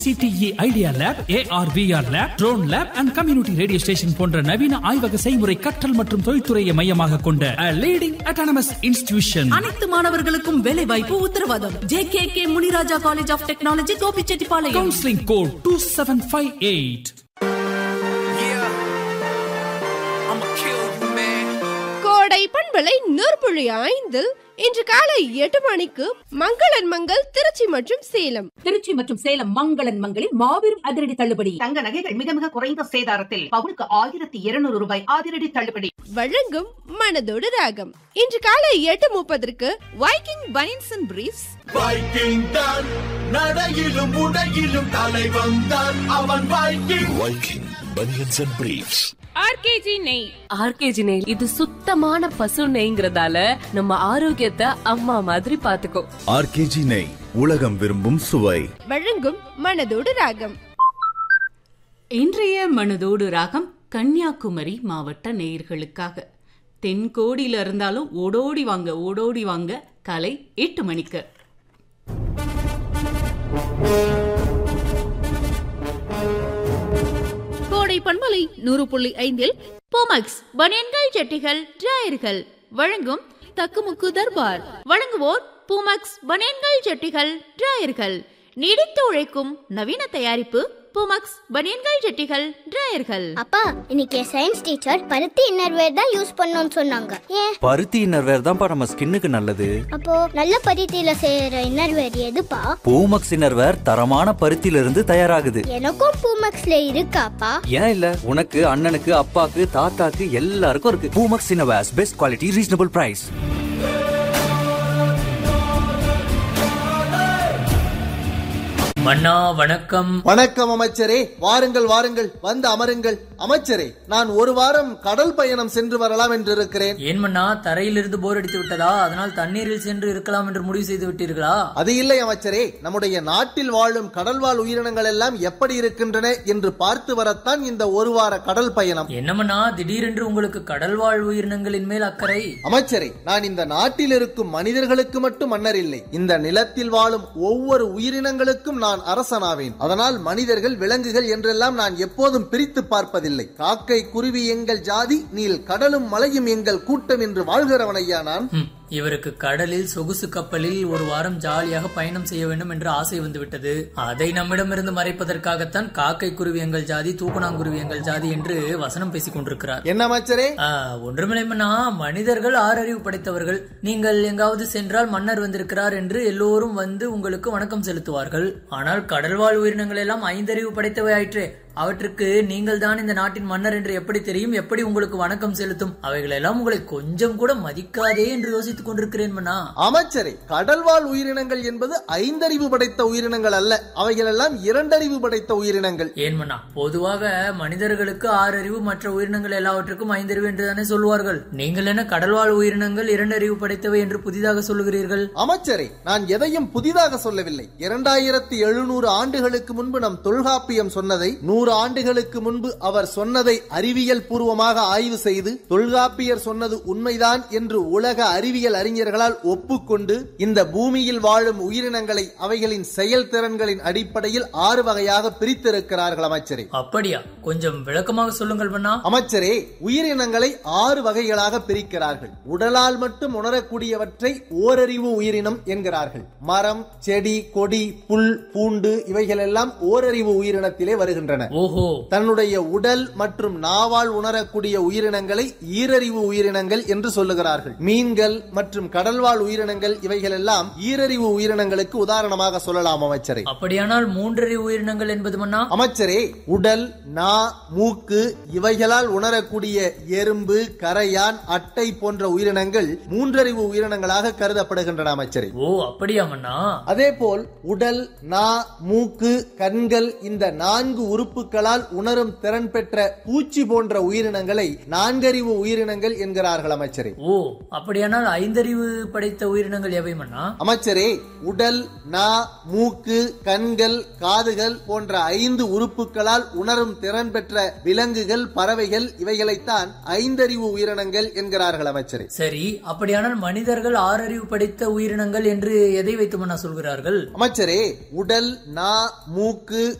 சிடிஇ idea lab AR VR lab drone lab and community radio station போன்ற நவீன ஆய்வக செய்முறை கற்றல் மற்றும் தொழில்துறையை மையமாக கொண்ட லீடிங் அட்டானமஸ் இன்ஸ்டிடியூஷன் அனைத்து மாணவர்களுக்கும் வேலை வாய்ப்பு உத்தரவாதம் J K K Muniraja college of technology Gobichettipalayam counselling code two seven five eight Yeah. I'ma kill you, man. கோடை பண்பலை நூற்புள்ளி ஐந்தில் இன்று காலை எட்டு மணிக்கு மங்களன் மங்கள் திருச்சி மற்றும் சேலம் திருச்சி மற்றும் சேலம் மங்களன் மங்களில் மாபெரும் அதிரடி தள்ளுபடி தங்க நகைகள் மிக மிக குறைந்த சேதாரத்தில் பவுனுக்கு ஆயிரத்தி இருநூறு ரூபாய் அதிரடி தள்ளுபடி வழங்கும் மனதோடு ராகம் இன்று காலை எட்டு முப்பதற்கு Viking banians and briefs Viking தான் நடையிலும் உடையிலும் தலை வந்தான் அவன் Viking Viking banians and briefs RKG நெய் ஆர்கேஜி நெய் இது சுத்தமான பசு நெய்ங்கிறதால நம்ம ஆரோக்கியத்தை அம்மா மாதிரி பாத்துக்கோ ஆர்கேஜி நெய் உலகம் விரும்பும் சுவை வழங்கும் மனதோடு ராகம் இன்றைய மனதோடு ராகம் கன்னியாகுமரி மாவட்ட நேயர்களுக்காக தென்கோடியில இருந்தாலும் ஓடோடி வாங்க ஓடோடி வாங்க காலை எட்டு மணிக்கு கோடை பண்பலை நூறு புள்ளி ஐந்தில் போமக்ஸ் பனியன்கள் ஜட்டிகள் டிராயர்கள் வழங்கும் தக்குமுக்கு தர்பார் வழங்குவோர் பூமக்ஸ் பனியன்கள் ஜட்டிகள் டிராயர்கள் நீடித்து உழைக்கும் நவீன தயாரிப்பு பூமக்ஸ் பனியன்கள் ஜட்டிகள் டிராயர்கள் அப்பா இன்னைக்கு சயின்ஸ் டீச்சர் பருத்தி இன்னர்வேர் தான் யூஸ் பண்ணணும்னு சொன்னாங்க ஏன் பருத்தி இன்னர்வேர் தான்ப்பா நம்ம ஸ்கின்னுக்கு நல்லது அப்போ நல்ல பருத்தியில செய்யற இன்னர்வேர் எதுப்பா பூமக்ஸ் இன்னர்வேர் தரமான பருத்தியில இருந்து தயாராகுது எனக்கும் பூமக்ஸ்ல இருக்காப்பா ஏன் இல்ல உனக்கு அண்ணனுக்கு அப்பாக்கு தாத்தாக்கு எல்லாருக்கும் இருக்கு Poomex innerwears best quality reasonable price மன்னா வணக்கம் வணக்கம் அமைச்சரே வாருங்கள் வாருங்கள் வந்து அமருங்கள் அமைச்சரே நான் ஒரு வாரம் கடல் பயணம் சென்று வரலாம் என்று இருக்கிறேன் ஏன் மன்னா தரையிலிருந்து போர் அடித்து விட்டதா அதனால் தண்ணீரில் சென்று இருக்கலாம் என்று முடிவு செய்து விட்டீர்களா அது இல்லை அமைச்சரே நம்முடைய நாட்டில் வாழும் கடல்வாழ் உயிரினங்கள் எல்லாம் எப்படி இருக்கின்றன என்று பார்த்து வரத்தான் இந்த ஒரு வார கடல் பயணம் என்னமண்ணா திடீரென்று உங்களுக்கு கடல்வாழ் உயிரினங்களின் மேல் அக்கறை அமைச்சரே நான் இந்த நாட்டில் இருக்கும் மனிதர்களுக்கு மட்டும் மன்னர் இல்லை இந்த நிலத்தில் வாழும் ஒவ்வொரு உயிரினங்களுக்கும் நான் அரசனாவேன் அதனால் மனிதர்கள் விலங்குகள் என்றெல்லாம் நான் எப்போதும் பிரித்து பார்ப்பதில்லை காக்கை குருவி எங்கள் ஜாதி நீல் கடலும் மலையும் எங்கள் கூட்டம் என்று வாழ்கிறவனையா நான் ம், இவருக்கு கடலில் சொகுசு கப்பலில் ஒரு வாரம் ஜாலியாக பயணம் செய்ய வேண்டும் என்று ஆசை வந்துவிட்டது அதை நம்மிடமிருந்து மறைப்பதற்காகத்தான் காக்கை குருவி எங்கள் ஜாதி தூக்கணாங்குருவி எங்கள் ஜாதி என்று வசனம் பேசிக் கொண்டிருக்கிறார் என்ன அமைச்சரே ஆ, ஒன்றுமில்லைமண்ணா மனிதர்கள் ஆறறிவு படைத்தவர்கள் நீங்கள் எங்காவது சென்றால் மன்னர் வந்திருக்கிறார் என்று எல்லோரும் வந்து உங்களுக்கு வணக்கம் செலுத்துவார்கள் ஆனால் கடல்வாழ் உயிரினங்கள் எல்லாம் ஐந்தறிவு படைத்தவை ஆயிற்றே அவற்றுக்கு நீங்கள் தான் இந்த நாட்டின் மன்னர் என்று எப்படி தெரியும் எப்படி உங்களுக்கு வணக்கம் செலுத்தும் அவைகளெல்லாம் உங்களை கொஞ்சம் கூட மதிக்காதே என்று யோசித்துக் கொண்டிருக்கிறேன் மன்னா அமைச்சரே கடல்வாழ் உயிரினங்கள் என்பது ஐந்தறிவு படைத்த உயிரினங்கள் அல்ல அவைகளெல்லாம் இரண்டறிவு படைத்த உயிரினங்கள் ஏன் மன்னா பொதுவாக மனிதர்களுக்கு ஆறு அறிவு மற்ற உயிரினங்கள் எல்லாவற்றுக்கும் ஐந்தறிவு என்றுதானே சொல்வார்கள் நீங்கள் என்ன கடல்வாழ் உயிரினங்கள் இரண்டறிவு படைத்தவை என்று புதிதாக சொல்லுகிறீர்கள் அமைச்சரே நான் எதையும் புதிதாக சொல்லவில்லை இரண்டாயிரத்தி எழுநூறு ஆண்டுகளுக்கு முன்பு நம் தொல்காப்பியம் சொன்னதை நூறு ஆண்டுகளுக்கு முன்பு அவர் சொன்னதை அறிவியல் பூர்வமாக ஆய்வு செய்து தொல்காப்பியர் சொன்னது உண்மைதான் என்று உலக அறிவியல் அறிஞர்களால் ஒப்புக்கொண்டு இந்த பூமியில் வாழும் உயிரினங்களை அவைகளின் செயல்திறன்களின் அடிப்படையில் ஆறு வகையாக பிரித்திருக்கிறார்கள் அமைச்சரே அப்படியா கொஞ்சம் விளக்கமாக சொல்லுங்கள் மன்னா அமைச்சரே உயிரினங்களை ஆறு வகைகளாக பிரிக்கிறார்கள் உடலால் மட்டும் உணரக்கூடியவற்றை ஓரறிவு உயிரினம் என்கிறார்கள் மரம் செடி கொடி புல் பூண்டு இவைகளெல்லாம் ஓரறிவு உயிரினத்திலே வருகின்றன ஓஹோ தன்னுடைய உடல் மற்றும் நாவால் உணரக்கூடிய உயிரினங்களை ஈரறிவு உயிரினங்கள் என்று சொல்லுகிறார்கள் மீன்கள் மற்றும் கடல்வாழ் உயிரினங்கள் இவைகளெல்லாம் ஈரறிவு உயிரினங்களுக்கு உதாரணமாக சொல்லலாம் அமைச்சரே அப்படியானால் மூன்றறிவு உயிரினங்கள் என்பது மன்னா அமைச்சரே உடல் நா மூக்கு இவைகளால் உணரக்கூடிய எறும்பு கரையான் அட்டை போன்ற உயிரினங்கள் மூன்றறிவு உயிரினங்களாக கருதப்படுகின்றன அமைச்சரே ஓ அப்படியா மன்னா அதே போல் உடல் நா மூக்கு கண்கள் இந்த நான்கு உறுப்புகள் உறுப்புகளால் உணரும் திறன் பெற்ற பூச்சி போன்ற உயிரினங்களை நான்கறிவு உயிரினங்கள் என்கிறார்கள் அமைச்சரே ஓ அப்படியானால் ஐந்தறிவு படைத்த உயிரினங்கள் எவை மன்னா அமைச்சரே உடல் நா மூக்கு கண்கள் காதுகள் போன்ற ஐந்து உறுப்புகளால் உணரும் திறன் பெற்ற விலங்குகள் பறவைகள் இவைகளைத்தான் ஐந்தறிவு உயிரினங்கள் என்கிறார்கள் அமைச்சரே சரி அப்படியானால் மனிதர்கள் ஆறறிவு படைத்த உயிரினங்கள் என்று எதை வைத்து மன்னா சொல்கிறார்கள் அமைச்சரே உடல் நா மூக்கு